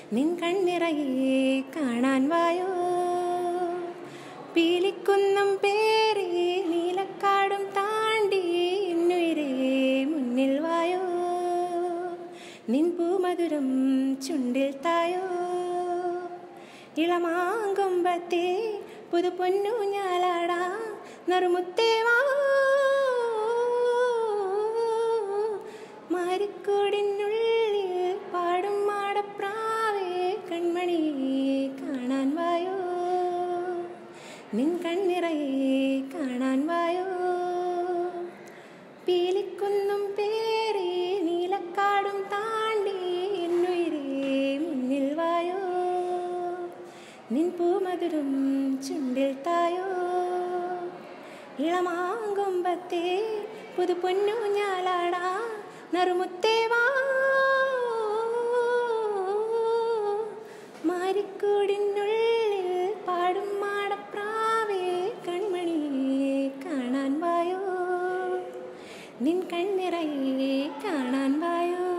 നിൻ കണ്ണിറയെ കാണാൻ വായോ പീലിക്കുന്നം പേറി നീലക്കാടും താണ്ടി എന്നുയിരേ മുന്നിൽ വായോ നിൻ പൂമധുരം ചുണ്ടിൽ തായോ ഇളമാങ്കൊമ്പത്തെ പുതു പൊന്നു ഞാലാടാ നറുമുത്തേവാ മാരിക്കൂടിനുള്ളിൽ പാടും മാടപ്രാവേ കൺമണി കാണാൻ വായോ നിൻ കണ്ണിറയെ കാണാൻ വായോ പീലിക്കുന്നും പേറി നീലക്കാടും താണ്ടി എന്നുയിരേ മുന്നിൽ വായോ നിൻ പൂമധുരം ചുണ്ടിൽ തായോ ഇളമാങ്കൊമ്പത്തെ പുതു പൊന്നു ഞാലാടാ നറുമുത്തേവാ മാരിക്കൂടിനുള്ളിൽ പാടും മാടപ്രാവേ കൺമണി കാണാൻ വായോ നിൻ കണ്ണിറയെ കാണാൻ വായോ